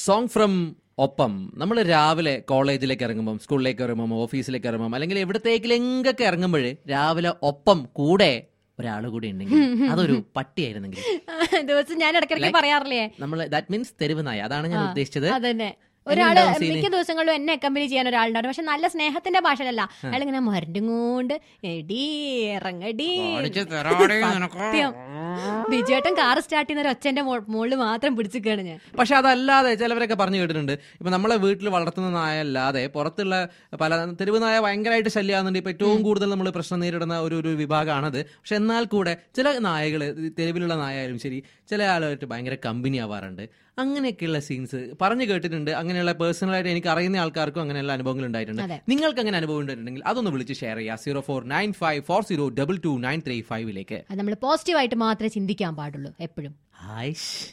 Song from ഒപ്പം നമ്മൾ രാവിലെ കോളേജിലേക്ക് ഇറങ്ങുമ്പം സ്കൂളിലേക്ക് ഇറങ്ങുമ്പം ഓഫീസിലേക്ക് ഇറങ്ങുമ്പം അല്ലെങ്കിൽ എവിടത്തേക്കിലെങ്കൊക്കെ ഇറങ്ങുമ്പോഴേ രാവിലെ ഒപ്പം കൂടെ ഒരാൾ കൂടി ഉണ്ടെങ്കിൽ അതൊരു പട്ടിയായിരുന്നെങ്കിൽ ദിവസം ഞാൻ ഇടയ്ക്കിടയ്ക്ക് പറയാറില്ലേ നമ്മൾ ദാറ്റ് മീൻസ് തെരുവ് നായ അതാണ് ഞാൻ ഉദ്ദേശിച്ചത് അതന്നെ ഒരാള് എങ്ങനെയുണ്ടാവും scene? മിക്ക ദിവസങ്ങളിലും എന്നെ അക്കമ്പനി ചെയ്യാൻ ഒരാളുണ്ടാവും പക്ഷെ നല്ല സ്നേഹത്തിന്റെ ഭാഷയിലല്ല അയാൾ ഇങ്ങനെ മരണ്ടും കൊണ്ട് എടി ഇറങ്ങടി സത്യം ബിജുവേട്ടൻ കാർ സ്റ്റാർട്ട് ചെയ്യുന്ന ഒരു ഒച്ചന്റെ മുകളിൽ മാത്രം പിടിച്ചിക്കാണ് ഞാൻ പക്ഷെ അതല്ലാതെ ചിലവരൊക്കെ പറഞ്ഞു കേട്ടിട്ടുണ്ട് ഇപ്പൊ നമ്മളെ വീട്ടിൽ വളർത്തുന്ന നായ അല്ലാതെ പുറത്തുള്ള പല തെരുവ് നായ ഭയങ്കരമായിട്ട് ശല്യമാകുന്നുണ്ട് ഇപ്പൊ ഏറ്റവും കൂടുതൽ നമ്മൾ പ്രശ്നം നേരിടുന്ന ഒരു ഒരു വിഭാഗമാണത് പക്ഷെ എന്നാൽ കൂടെ ചില നായകൾ തെരുവിലുള്ള നായായാലും ശരി ചില ആളുമായിട്ട് ഭയങ്കര കമ്പനി ആവാറുണ്ട് അങ്ങനെയൊക്കെയുള്ള സീൻസ് പറഞ്ഞു കേട്ടിട്ടുണ്ട് അങ്ങനെയുള്ള പേഴ്സണലായിട്ട് എനിക്ക് അറിയുന്ന ആൾക്കാർക്കും അങ്ങനെയുള്ള അനുഭവങ്ങൾ ഉണ്ടായിട്ടുണ്ട് അതെ. നിങ്ങൾക്ക് അങ്ങനെ അനുഭവം ഉണ്ടായിട്ടുണ്ടെങ്കിൽ അതൊന്ന് വിളിച്ച് ഷെയർ ചെയ്യുക zero four nine five four zero double two nine three ഫൈവിലേക്ക് അത് നമ്മൾ പോസിറ്റീവായിട്ട് മാത്രമേ ചിന്തിക്കാൻ പാടുള്ളൂ എപ്പോഴും ഹായ്